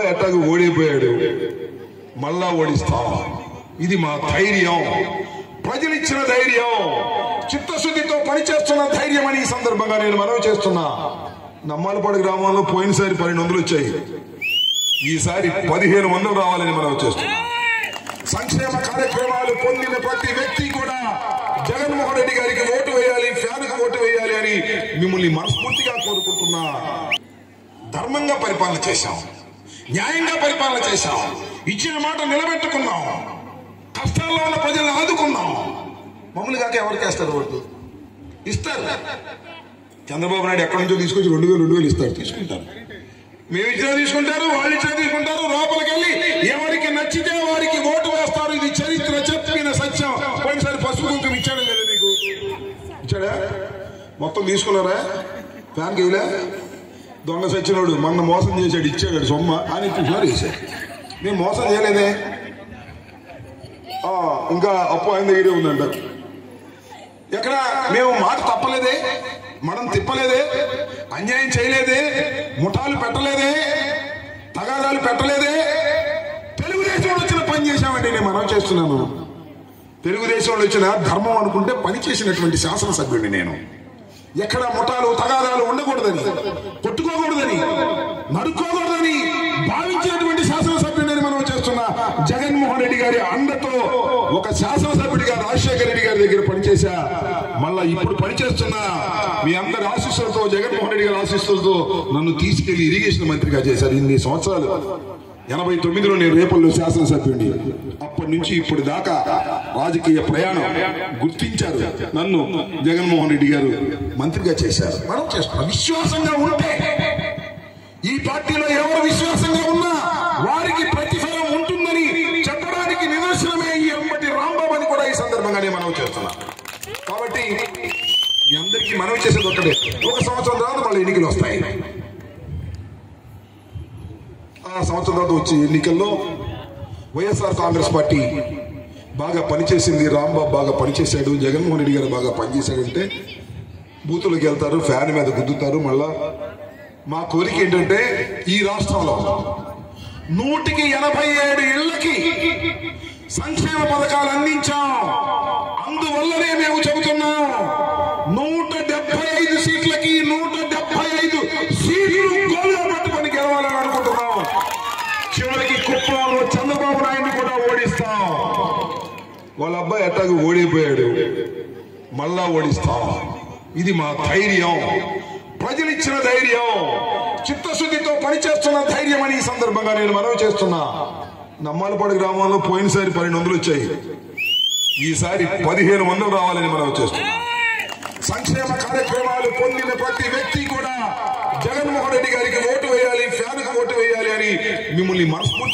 అబ్బాయి ఎట్టాగు ఓడిపోయాడు మళ్ళా ఓడిస్తాం ఇది మా ధైర్యం ప్రజలు ఇచ్చిన ధైర్యం చిత్తశుద్ధితో పనిచేస్తున్న ధైర్యం అని ఈ సందర్భంగా నేను మనవి చేస్తున్నా నమ్మాలపాడు గ్రామంలో పోయినసారి పన్నెండు వందలు వచ్చాయి ఈసారి పదిహేను వందలు రావాలని మనవి చేస్తున్నాం సంక్షేమ కార్యక్రమాలు పొందిన ప్రతి వ్యక్తి కూడా జగన్మోహన్ రెడ్డి గారికి ఓటు వేయాలి ఫ్యాన్కు ఓటు వేయాలి అని మిమ్మల్ని మనస్ఫూర్తిగా కోరుకుంటున్నా ధర్మంగా పరిపాలన చేశాం న్యాయంగా పరిపాలన చేశాం ఇచ్చిన మాట నిలబెట్టుకున్నాం కష్టాల్లో ఉన్న ప్రజలను ఆదుకున్నాం మమ్మల్ని కాక ఎవరికి వేస్తారు ఓటు ఇస్తారు చంద్రబాబు నాయుడు ఎక్కడి నుంచో తీసుకొచ్చి రెండు వేలు రెండు వేలు ఇస్తారు తీసుకుంటారు మేము ఇచ్చినా తీసుకుంటారు వాళ్ళు ఇచ్చినా తీసుకుంటారు లోపలికి వెళ్ళి ఎవరికి నచ్చితే వారికి ఓటు వేస్తారు ఇది చరిత్ర చెప్పిన సత్యం పోయినసారి పసుపు కుంకుమ ఇచ్చాడా లేదా నీకు ఇచ్చాడా మొత్తం తీసుకున్నారా ఫ్యాన్కి వేయలే దొంగ సచ్చినోడు మొన్న మోసం చేశాడు ఇచ్చాడు సొమ్మ అని ఇప్పించినారు వేసాడు మేము మోసం చేయలేదే ఆ, ఇంకా అప్పు ఆయన దగ్గరే ఉందంట ఎక్కడ మేము మాట తప్పలేదే మనం తిప్పలేదే అన్యాయం చేయలేదే ముఠాలు పెట్టలేదే తగాదాలు పెట్టలేదే తెలుగుదేశం వాళ్ళు వచ్చిన పని చేశామండి నేను మనం చేస్తున్నాను తెలుగుదేశం వాళ్ళు వచ్చిన ధర్మం అనుకుంటే పని చేసినటువంటి శాసనసభ్యుడిని నేను ఎక్కడ ముఠాలు తగాదాలు ఉండకూడదని కొట్టుకోకూడదని నడుక్కోకూడదని భావించినటువంటి శాసనసభ్యుడిని మనం చేస్తున్న జగన్మోహన్ రెడ్డి గారి అండతో ఒక శాసనసభ్యుడిగా రాజశేఖర రెడ్డి గారి దగ్గర పనిచేశా మళ్ళా ఇప్పుడు పనిచేస్తున్న మీ అందరి ఆశీస్సులతో జగన్మోహన్ రెడ్డి గారి ఆశీస్సులతో నన్ను తీసుకెళ్లి ఇరిగేషన్ మంత్రిగా చేశారు ఇన్ని సంవత్సరాలు ఎనభై తొమ్మిదిలో నేను రేపల్లో శాసనసభ్యుడిని అప్పటి నుంచి ఇప్పటి దాకా రాజకీయ ప్రయాణం గుర్తించారు నన్ను జగన్మోహన్ రెడ్డి గారు మంత్రిగా చేశారు మనం చేస్తున్నాం విశ్వాసంగా ఉంటే ఈ పార్టీలో ఎవరు విశ్వాసంగా ఉన్నా వారికి ప్రతిఫలం ఉంటుందని చెప్పడానికి నిదర్శనమే ఈ అంబటి రాంబాబు అని కూడా ఈ సందర్భంగానే మనం చేస్తున్నాం కాబట్టి మీ అందరికీ మనవి చేసేది ఒకటే ఒక సంవత్సరం తర్వాత మళ్ళీ ఎన్నికలు వస్తాయి ఆ సంవత్సరం తర్వాత వచ్చే ఎన్నికల్లో వైఎస్ఆర్ కాంగ్రెస్ పార్టీ బాగా పనిచేసింది రాంబాబు బాగా పనిచేశాడు జగన్మోహన్ రెడ్డి గారు బాగా పనిచేశాడంటే బూతులకు వెళ్తారు ఫ్యాన్ మీద గుద్దుతారు మళ్ళా మా కోరిక ఏంటంటే ఈ రాష్ట్రంలో నూటికి ఎనభై ఏడు ఇళ్లకి సంక్షేమ పథకాలు అందించాం అందువల్లనే మేము చెబుతున్నాం నూట డెబ్బై ఐదు సీట్లకి నూట డెబ్బై ఐదు సీట్లు గోలుగా పట్టుకొని గెలవాలని అనుకుంటున్నాం చివరికి కుప్పంలో చంద్రబాబు నాయుడు కూడా ఓడిస్తాం వాళ్ళ అబ్బాయి ఎట్టాగు ఓడిపోయాడు మళ్ళా ఓడిస్తాం ఇది మా ధైర్యం ప్రజలు ఇచ్చిన ధైర్యం చిత్తశుద్ధితో పనిచేస్తున్న ధైర్యం అని ఈ సందర్భంగా నేను మనవి చేస్తున్నా నమ్మాలపాడు గ్రామంలో పోయినసారి పన్నెండు వందలు వచ్చాయి ఈసారి పదిహేను వందలు రావాలని మనవి చేస్తున్నాం సంక్షేమ కార్యక్రమాలు పొందిన ప్రతి వ్యక్తి కూడా జగన్మోహన్ రెడ్డి గారికి ఓటు వేయాలి ఫ్యాన్కు ఓటు వేయాలి అని మిమ్మల్ని మనస్ఫూర్తి